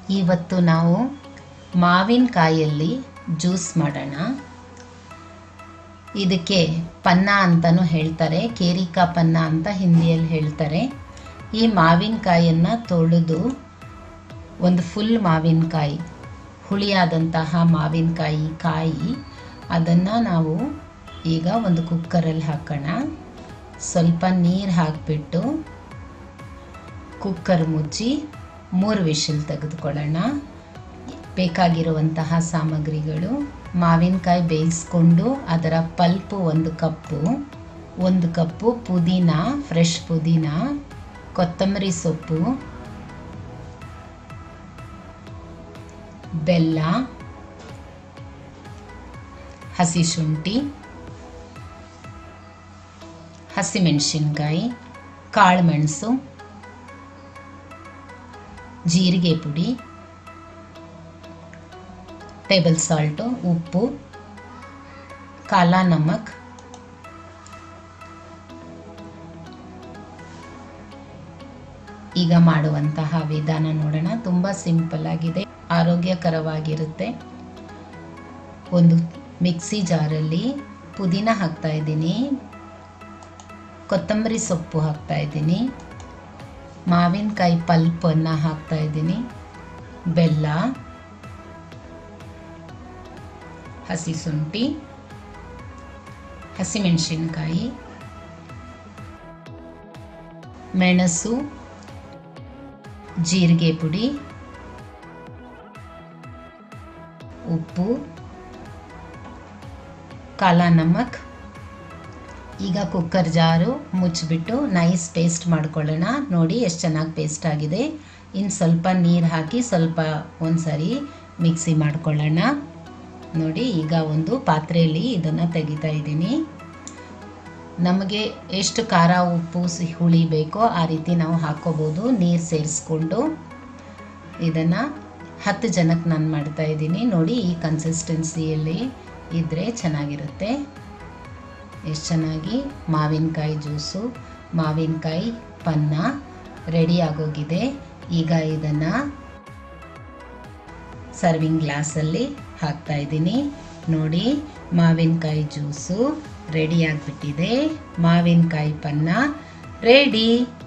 ಇವತ್ತು ನಾವು ಮಾವಿನಕಾಯಲ್ಲಿ ಜ್ಯೂಸ್ ಮಾಡೋಣ ಇದಕ್ಕೆ ಪನ್ನ ಅಂತಲೂ ಹೇಳ್ತಾರೆ ಕೇರಿಕಾ ಪನ್ನ ಅಂತ ಹಿಂದಿಯಲ್ಲಿ ಹೇಳ್ತಾರೆ ಈ ಮಾವಿನಕಾಯನ್ನು ತೊಳೆದು ಒಂದು ಫುಲ್ ಮಾವಿನಕಾಯಿ ಹುಳಿಯಾದಂತಹ ಮಾವಿನಕಾಯಿ ಕಾಯಿ ಅದನ್ನು ನಾವು ಈಗ ಒಂದು ಕುಕ್ಕರಲ್ಲಿ ಹಾಕೋಣ ಸ್ವಲ್ಪ ನೀರು ಹಾಕಿಬಿಟ್ಟು ಕುಕ್ಕರ್ ಮುಚ್ಚಿ ಮೂರು ವಿಷಲ್ ತೆಗೆದುಕೊಳ್ಳೋಣ ಬೇಕಾಗಿರುವಂತಹ ಸಾಮಗ್ರಿಗಳು ಮಾವಿನಕಾಯಿ ಬೇಯಿಸ್ಕೊಂಡು ಅದರ ಪಲ್ಪು ಒಂದು ಕಪ್ಪು ಒಂದು ಕಪ್ಪು ಪುದೀನ ಫ್ರೆಶ್ ಪುದೀನ ಕೊತ್ತಂಬರಿ ಸೊಪ್ಪು ಬೆಲ್ಲ ಹಸಿ ಶುಂಠಿ ಹಸಿಮೆಣಸಿನ್ಕಾಯಿ ಕಾಳುಮೆಣಸು ಜೀರಿಗೆ ಪುಡಿ ಟೇಬಲ್ ಸಾಲ್ಟು ಉಪ್ಪು ಕಾಲಾ ನಮಕ್ ಈಗ ಮಾಡುವಂತಹ ವಿಧಾನ ನೋಡೋಣ ತುಂಬ ಸಿಂಪಲ್ ಆಗಿದೆ ಆರೋಗ್ಯಕರವಾಗಿರುತ್ತೆ ಒಂದು ಮಿಕ್ಸಿ ಜಾರಲ್ಲಿ ಪುದೀನ ಹಾಕ್ತಾ ಇದ್ದೀನಿ ಕೊತ್ತಂಬರಿ ಸೊಪ್ಪು ಹಾಕ್ತಾ ಇದ್ದೀನಿ ಮಾವಿನಕಾಯಿ ಪಲ್ಪನ್ನು ಹಾಕ್ತಾ ಇದ್ದೀನಿ ಬೆಲ್ಲ ಹಸಿ ಶುಂಠಿ ಹಸಿಮೆಣಸಿನ್ಕಾಯಿ ಮೆಣಸು ಜೀರಿಗೆ ಪುಡಿ ಉಪ್ಪು ಕಾಲಾ ನಮಕ್ ಈಗ ಕುಕ್ಕರ್ ಜಾರು ಮುಚ್ಚಿಬಿಟ್ಟು ನೈಸ್ ಪೇಸ್ಟ್ ಮಾಡ್ಕೊಳ್ಳೋಣ ನೋಡಿ ಎಷ್ಟು ಚೆನ್ನಾಗಿ ಪೇಸ್ಟ್ ಆಗಿದೆ ಇನ್ನು ಸ್ವಲ್ಪ ನೀರು ಹಾಕಿ ಸ್ವಲ್ಪ ಒಂದ್ಸರಿ ಮಿಕ್ಸಿ ಮಾಡ್ಕೊಳ್ಳೋಣ ನೋಡಿ ಈಗ ಒಂದು ಪಾತ್ರೆಯಲ್ಲಿ ಇದನ್ನು ತೆಗಿತಾ ಇದ್ದೀನಿ ನಮಗೆ ಎಷ್ಟು ಖಾರ ಉಪ್ಪು ಸಿಹಿ ಹುಳಿ ಬೇಕೋ ಆ ರೀತಿ ನಾವು ಹಾಕ್ಕೋಬೋದು ನೀರು ಸೇರಿಸ್ಕೊಂಡು ಇದನ್ನು ಹತ್ತು ಜನಕ್ಕೆ ನಾನು ಮಾಡ್ತಾ ಇದ್ದೀನಿ ನೋಡಿ ಈ ಕನ್ಸಿಸ್ಟೆನ್ಸಿಯಲ್ಲಿ ಇದ್ದರೆ ಚೆನ್ನಾಗಿರುತ್ತೆ ಎಷ್ಟು ಚೆನ್ನಾಗಿ ಮಾವಿನಕಾಯಿ ಜ್ಯೂಸು ಮಾವಿನಕಾಯಿ ಪನ್ನ ರೆಡಿ ಆಗೋಗಿದೆ ಈಗ ಇದನ್ನು ಸರ್ವಿಂಗ್ ಗ್ಲಾಸಲ್ಲಿ ಹಾಕ್ತಾ ಇದ್ದೀನಿ ನೋಡಿ ಮಾವಿನಕಾಯಿ ಜ್ಯೂಸು ರೆಡಿ ಆಗಿಬಿಟ್ಟಿದೆ ಮಾವಿನಕಾಯಿ ಪನ್ನ ರೆಡಿ